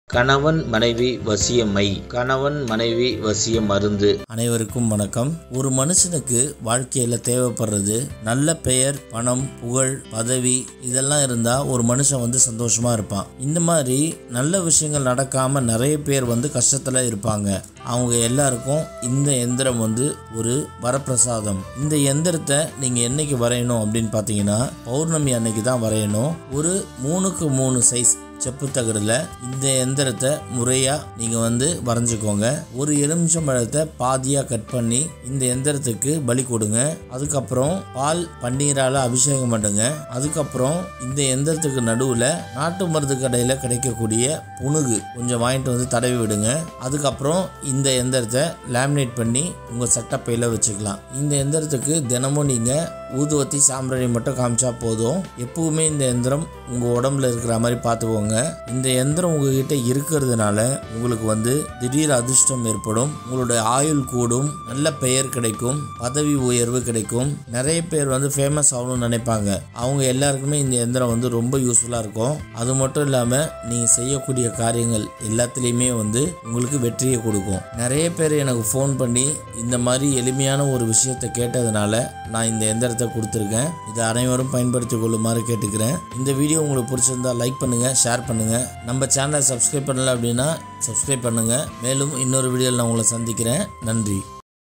கணவன் மனைவி வசியமை கணவன் மனைவி வசிய மருந்து அனைவருக்கும் வணக்கம் ஒரு மனுஷனுக்கு வாழ்க்கையில் தேவைப்படுறது நல்ல பெயர் பணம் புகழ் பதவி இதெல்லாம் இருந்தால் ஒரு மனுஷன் வந்து சந்தோஷமாக இருப்பான் இந்த மாதிரி நல்ல விஷயங்கள் நடக்காமல் நிறைய பேர் வந்து கஷ்டத்தில் இருப்பாங்க அவங்க எல்லாருக்கும் இந்த எந்திரம் வந்து ஒரு வரப்பிரசாதம் இந்த எந்திரத்தை நீங்கள் என்னைக்கு வரையணும் அப்படின்னு பார்த்தீங்கன்னா பௌர்ணமி அன்னைக்கு தான் வரையணும் ஒரு மூணுக்கு மூணு சைஸ் செப்பு தகடில் இந்த எந்திரத்தை முறையாக நீங்கள் வந்து வரைஞ்சிக்கோங்க ஒரு எலுமிச்சம் பழத்தை பாதியாக கட் பண்ணி இந்த எந்திரத்துக்கு பலி கொடுங்க அதுக்கப்புறம் பால் பன்னீரால் அபிஷேகம் பண்ணுங்க அதுக்கப்புறம் இந்த எந்திரத்துக்கு நடுவில் நாட்டு மருந்து கடையில் கிடைக்கக்கூடிய புணுகு கொஞ்சம் வாங்கிட்டு வந்து தடவி விடுங்க அதுக்கப்புறம் இந்த எந்திரத்தை லேமினேட் பண்ணி உங்கள் சட்டப்பையில் வச்சுக்கலாம் இந்த எந்திரத்துக்கு தினமும் நீங்கள் ஊதுவத்தி சாம்பிராணி மட்டும் காமிச்சா போதும் எப்பவுமே இந்த எந்திரம் உங்கள் உடம்புல இருக்கிற மாதிரி பார்த்துக்கோங்க இந்த எந்திரம் உங்ககிட்ட இருக்கிறதுனால உங்களுக்கு வந்து திடீர் அதிர்ஷ்டம் ஏற்படும் உங்களுடைய ஆயுள் கூடும் நல்ல பெயர் கிடைக்கும் பதவி உயர்வு கிடைக்கும் நிறைய பேர் வந்து ஃபேமஸ் ஆகணும்னு நினைப்பாங்க அவங்க எல்லாருக்குமே இந்த எந்திரம் வந்து ரொம்ப யூஸ்ஃபுல்லாக இருக்கும் அது மட்டும் இல்லாமல் நீங்கள் செய்யக்கூடிய காரியங்கள் எல்லாத்துலேயுமே வந்து உங்களுக்கு வெற்றியை கொடுக்கும் நிறைய பேர் எனக்கு ஃபோன் பண்ணி இந்த மாதிரி எளிமையான ஒரு விஷயத்தை கேட்டதுனால நான் இந்த எந்திரத்தை கொடுத்துருக்கேன் இதை அனைவரும் பயன்படுத்தி கொள்ளுமாறு கேட்டுக்கிறேன் இந்த வீடியோ உங்களுக்கு பிடிச்சிருந்தா லைக் பண்ணுங்கள் ஷேர் பண்ணுங்கள் நம்ம சேனலை சப்ஸ்கிரைப் பண்ணல அப்படின்னா சப்ஸ்கிரைப் பண்ணுங்கள் மேலும் இன்னொரு வீடியோவில் நான் உங்களை சந்திக்கிறேன் நன்றி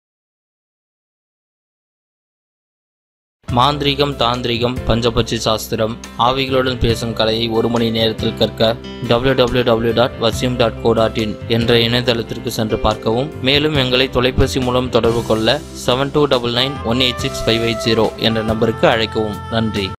மாந்திரீகம் தாந்திரிகம் பஞ்சபட்சி சாஸ்திரம் ஆவிகளுடன் பேசும் கலையை ஒரு மணி நேரத்தில் கற்க www.vasim.co.in டாட் வசியம் டாட் கோ டாட் இன் என்ற இணையதளத்திற்கு சென்று பார்க்கவும் மேலும் எங்களை தொலைபேசி மூலம் தொடர்பு கொள்ள seven two double nine one eight six five eight zero என்ற நம்பருக்கு அழைக்கவும் நன்றி